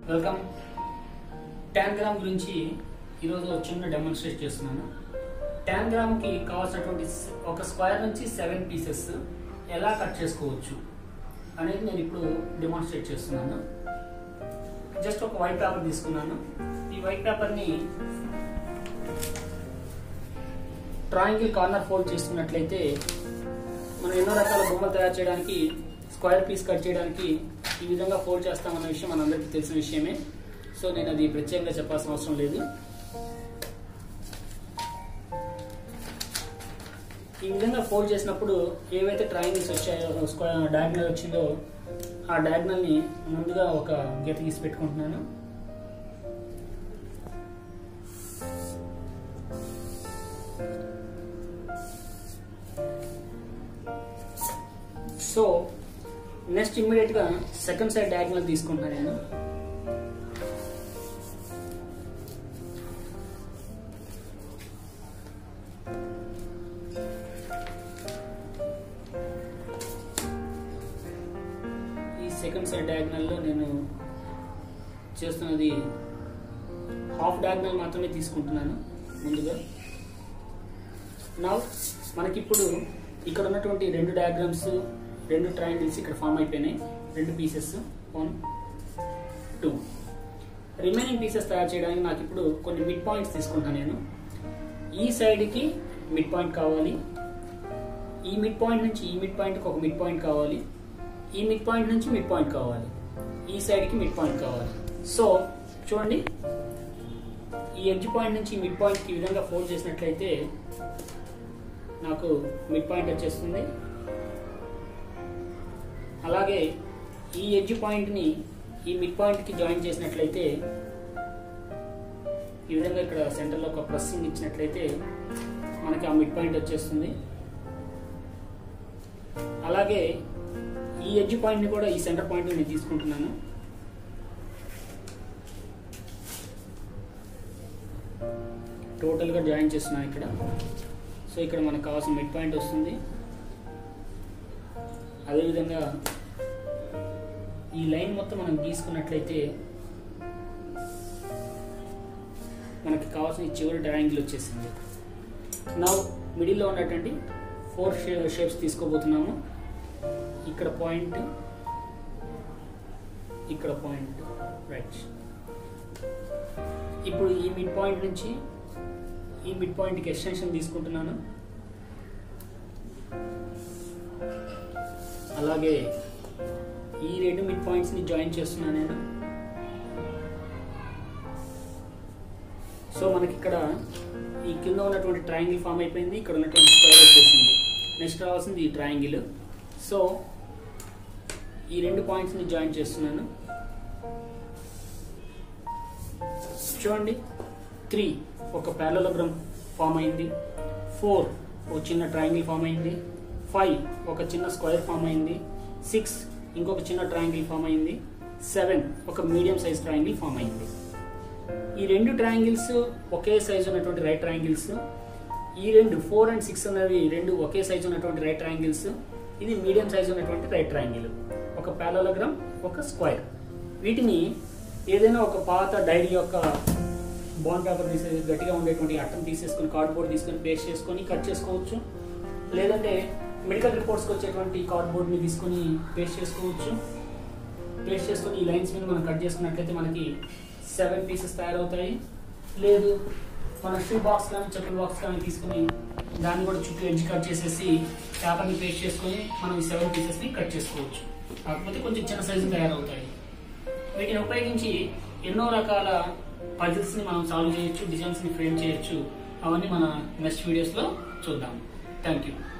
welcome ట్యాన్గ్రామ్ గురించి ఈరోజు ఒక చిన్న డెమాన్స్ట్రేట్ చేస్తున్నాను ట్యాన్గ్రామ్కి కావాల్సినటువంటి స- ఒక స్క్వేర్ నుంచి సెవెన్ పీసెస్ ఎలా కట్ చేసుకోవచ్చు అనేది నేను ఇప్పుడు డెమాన్స్ట్రేట్ చేస్తున్నాను జస్ట్ ఒక వైట్ పేపర్ తీసుకున్నాను ఈ వైట్ పేపర్ని ట్రయాంగిల్ కార్నర్ ఫోల్డ్ చేసుకున్నట్లయితే మనం ఎన్నో రకాల బొమ్మలు తయారు చేయడానికి స్క్వేర్ పీస్ కట్ చేయడానికి ఈ విధంగా ఫోల్డ్ చేస్తామన్న విషయం మనందరికీ తెలిసిన విషయమే సో నేను అది ప్రత్యేకంగా చెప్పాల్సిన అవసరం లేదు ఈ విధంగా ఫోల్డ్ చేసినప్పుడు ఏవైతే ట్రయాంగిల్స్ వచ్చాయో స్క్వేర్ డయాగ్నల్ వచ్చిందో ఆ డయాగ్నల్ ని ముందుగా ఒక గీత గీసి పెట్టుకుంటున్నాను సో నెక్స్ట్ ఇమ్మీడియట్ గా సెకండ్ సైడ్ డయాగ్నల్ తీసుకుంటున్నాను నేను ఈ సెకండ్ సైడ్ డయాగ్నల్లో నేను చేస్తున్నది హాఫ్ డయాగ్నల్ మాత్రమే తీసుకుంటున్నాను ముందుగా నా మనకిప్పుడు ఇక్కడ ఉన్నటువంటి రెండు డయాగ్రామ్స్ రెండు ట్రయాంగిల్స్ ఇక్కడ ఫామ్ అయిపోయినాయి రెండు pieces one two remaining pieces తయారు చేయడానికి నాకు ఇప్పుడు కొన్ని మిడ్ పాయింట్స్ తీసుకుంటాను నేను ఈ సైడ్కి మిడ్ పాయింట్ కావాలి ఈ మిడ్ పాయింట్ నుంచి ఈ మిడ్ పాయింట్కి ఒక మిడ్ పాయింట్ కావాలి ఈ మిడ్ పాయింట్ నుంచి మిడ్ పాయింట్ కావాలి ఈ సైడ్కి మిడ్ పాయింట్ కావాలి సో చూడండి ఈ ఎడ్జ్ పాయింట్ నుంచి మిడ్ పాయింట్కి ఈ విధంగా ఫోల్డ్ చేసినట్లయితే నాకు మిడ్ పాయింట్ వచ్చేస్తుంది అలాగే ఈ ఎడ్జ్ పాయింట్ని ఈ మిడ్ పాయింట్కి జాయిన్ చేసినట్లయితే ఈ విధంగా ఇక్కడ సెంటర్లో ఒక ప్రెస్సింగ్ ఇచ్చినట్లయితే మనకి ఆ మిడ్ పాయింట్ వచ్చేస్తుంది అలాగే ఈ ఎడ్జ్ పాయింట్ని కూడా ఈ సెంటర్ పాయింట్ నేను తీసుకుంటున్నాను టోటల్గా జాయిన్ చేస్తున్నాను ఇక్కడ సో ఇక్కడ మనకు కావాల్సిన మిడ్ పాయింట్ వస్తుంది అదేవిధంగా ఈ లైన్ మొత్తం మనం గీసుకున్నట్లయితే మనకి కావాల్సిన ఈ చివరి ట్రయాంగిల్ వచ్చేసింది నా మిడిల్లో ఉన్నటువంటి ఫోర్ షేప్స్ తీసుకోబోతున్నాము ఇక్కడ పాయింట్ ఇక్కడ పాయింట్ రైట్ ఇప్పుడు ఈ మిడ్ పాయింట్ నుంచి ఈ మిడ్ పాయింట్కి ఎక్స్టెన్షన్ తీసుకుంటున్నాను అలాగే ఈ రెండు మిడ్ పాయింట్స్ని జాయిన్ చేస్తున్నాను నేను సో మనకి ఇక్కడ ఈ కింద ఉన్నటువంటి ట్రయాంగిల్ ఫామ్ అయిపోయింది ఇక్కడ ఉన్నటువంటి స్క్వేర్ వచ్చేసింది నెక్స్ట్ రావాల్సింది ఈ ట్రయాంగిల్ సో ఈ రెండు పాయింట్స్ని జాయిన్ చేస్తున్నాను చూడండి త్రీ ఒక ప్యారలోగ్రామ్ ఫామ్ అయింది ఫోర్ ఒక చిన్న ట్రయాంగిల్ ఫామ్ అయింది ఫైవ్ ఒక చిన్న స్క్వేర్ ఫామ్ అయింది సిక్స్ ఇంకొక చిన్న ట్రయాంగిల్ ఫామ్ అయింది సెవెన్ ఒక మీడియం సైజ్ ట్రయాంగిల్ ఫామ్ అయింది ఈ రెండు ట్రయాంగిల్స్ ఒకే సైజ్ ఉన్నటువంటి రైట్ ట్రయాంగిల్స్ ఈ రెండు ఫోర్ అండ్ సిక్స్ అనేవి రెండు ఒకే సైజ్ ఉన్నటువంటి రైట్ ట్రయాంగిల్స్ ఇది మీడియం సైజ్ ఉన్నటువంటి రైట్ ట్రయాంగిల్ ఒక ప్యాలోగ్రామ్ ఒక స్క్వేర్ వీటిని ఏదైనా ఒక పాత డైరీ యొక్క బాండ్ పేపర్ తీసేసి గట్టిగా ఉండేటువంటి అట్టం తీసేసుకొని కార్డ్బోర్డ్ తీసుకొని పేస్ట్ చేసుకొని కట్ చేసుకోవచ్చు లేదంటే మెడికల్ రిపోర్ట్స్కి వచ్చేటువంటి కార్డ్బోర్డ్ని తీసుకొని పేస్ట్ చేసుకోవచ్చు పేస్ట్ చేసుకొని ఈ లైన్స్ మీద మనం కట్ చేసుకున్నట్లయితే మనకి సెవెన్ పీసెస్ తయారవుతాయి లేదు మన షూ బాక్స్ కానీ చెప్పుల బాక్స్ కానీ తీసుకుని దాన్ని కూడా చుట్టూ ఎడ్జ్ కట్ చేసేసి పేపర్ని పేస్ట్ చేసుకొని మనం ఈ సెవెన్ పీసెస్ని కట్ చేసుకోవచ్చు కాకపోతే కొంచెం చిన్న సైజు తయారవుతాయి వీటిని ఉపయోగించి ఎన్నో రకాల పజిల్స్ని మనం సాల్వ్ చేయొచ్చు డిజైన్స్ని ఫ్రేమ్ చేయొచ్చు అవన్నీ మన నెక్స్ట్ వీడియోస్లో చూద్దాం థ్యాంక్ యూ